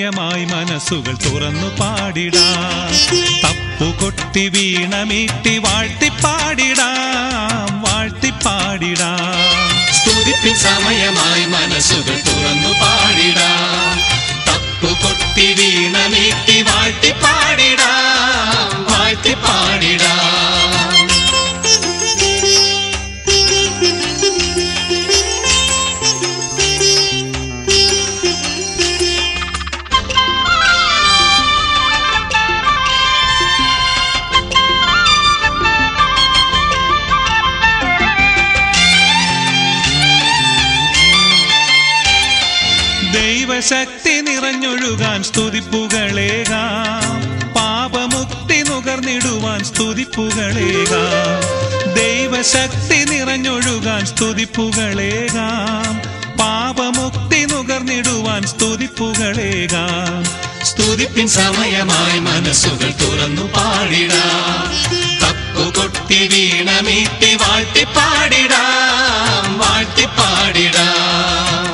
സമയമായി മനസ്സുകൾ തുറന്നു പാടിടാം തപ്പുകൊട്ടി വീണമീട്ടി വാഴ്ത്തിപ്പാടിടാം വാഴ്ത്തിപ്പാടിടാം സ്തുതിപ്പിൻ സമയമായി മനസ്സുകൾ തുറന്നു പാടിടാം തപ്പുകൊട്ടി വീണമീട്ടി വാഴ്ത്തി പാടിടാം വാഴ്ത്തി പാടിടാം ദൈവശക്തി നിറഞ്ഞൊഴുകാൻ സ്തുതിപ്പുകളേകാം പാപമുക്തി നുകർന്നിടുവാൻ സ്തുതിപ്പുകളേകാം ദൈവശക്തി നിറഞ്ഞൊഴുകാൻ സ്തുതിപ്പുകളേകാം പാപമുക്തി നുകർന്നിടുവാൻ സ്തുതിപ്പുകളേകാം സ്തുതിപ്പിൻ സമയമായി മനസ്സുകൾ തുറന്നു പാടിടാം തപ്പുകൊട്ടി വീണമീട്ടി വാഴ്ത്തി പാടിടാം വാഴ്ത്തി പാടിടാം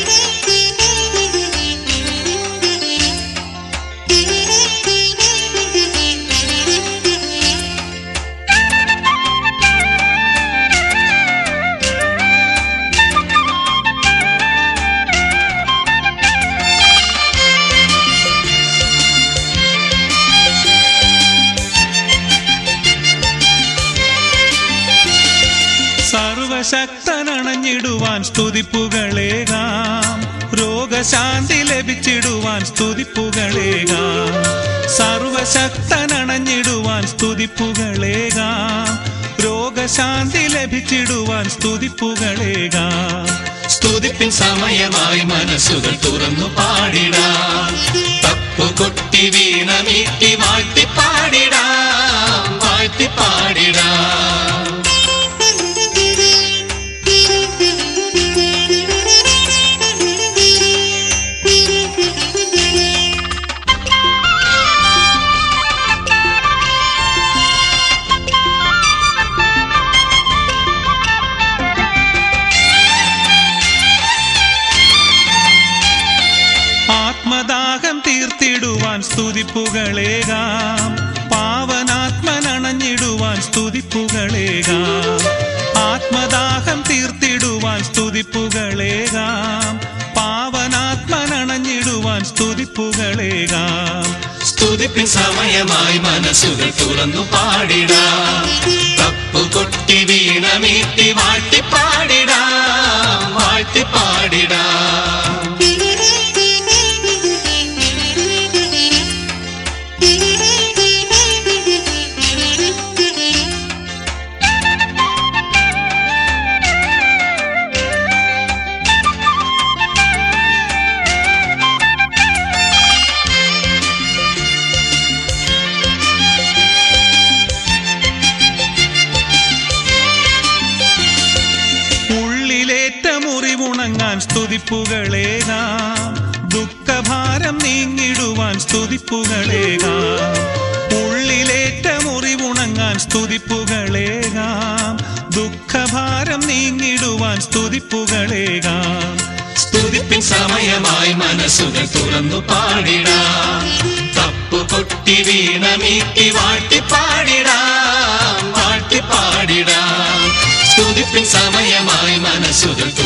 സർവശക്തനണഞ്ഞിടുവാൻ സ്തുതിപ്പുകളേകാം രോഗശാന്തി ലഭിച്ചിടുവാൻ സ്തുതിപ്പുകളേകാം സർവശക്തനണഞ്ഞിടുവാൻ സ്തുതിപ്പുകളേകാം രോഗശാന്തി ലഭിച്ചിടുവാൻ സ്തുതിപ്പുകളേകാം സ്തുതിപ്പിൻ സമയമായി മനസ്സുകൾ തുറന്നു പാടിടാം തപ്പുകൊട്ടി വീണമീട്ടി വാഴ്ത്തി പാടിടാം വാഴ്ത്തി പാടിടാം ആത്മദാഹം തീർത്തിടുവാൻ സ്തുതിപ്പുകളേകാം പാവനാത്മനണഞ്ഞിടുവാൻ സ്തുതിപ്പുകളേകാം ആത്മദാഹം തീർത്തിടുവാൻ സ്തുതിപ്പുകളേകാം പാവനാത്മനണഞ്ഞിടുവാൻ സ്തുതിപ്പുകളേകാം സ്തുതിപ്പിൻ സമയമായി മനസ്സുകൾ തുറന്നു പാടിടാം തപ്പുകൊട്ടി വീണമീട്ടി വാഴ്ത്തി പാടിടാം വാഴ്ത്തി പാടിടാം ഉള്ളിലേറ്റ മുറിവുണങ്ങാൻ സ്തുതിപ്പുകളേകാം ദുഃഖഭാരം നീങ്ങിടുവാൻ സ്തുതിപ്പുകളേകാം ഉള്ളിലേറ്റ മുറിവുണങ്ങാൻ സ്തുതിപ്പുകളേകാം ദുഃഖഭാരം നീങ്ങിടുവാൻ സ്തുതിപ്പുകളേകാം സ്തുതിപ്പിൻ സമയമായി മനസ്സുകൾ തുറന്നു പാടിടാം തപ്പുകൊട്ടി വീണമീട്ടി വാഴ്ത്തി പാടിടാം വാഴ്ത്തി പാടിടാം സ്തുതിപ്പിൻ സമയമായി മനസ്സുകൾ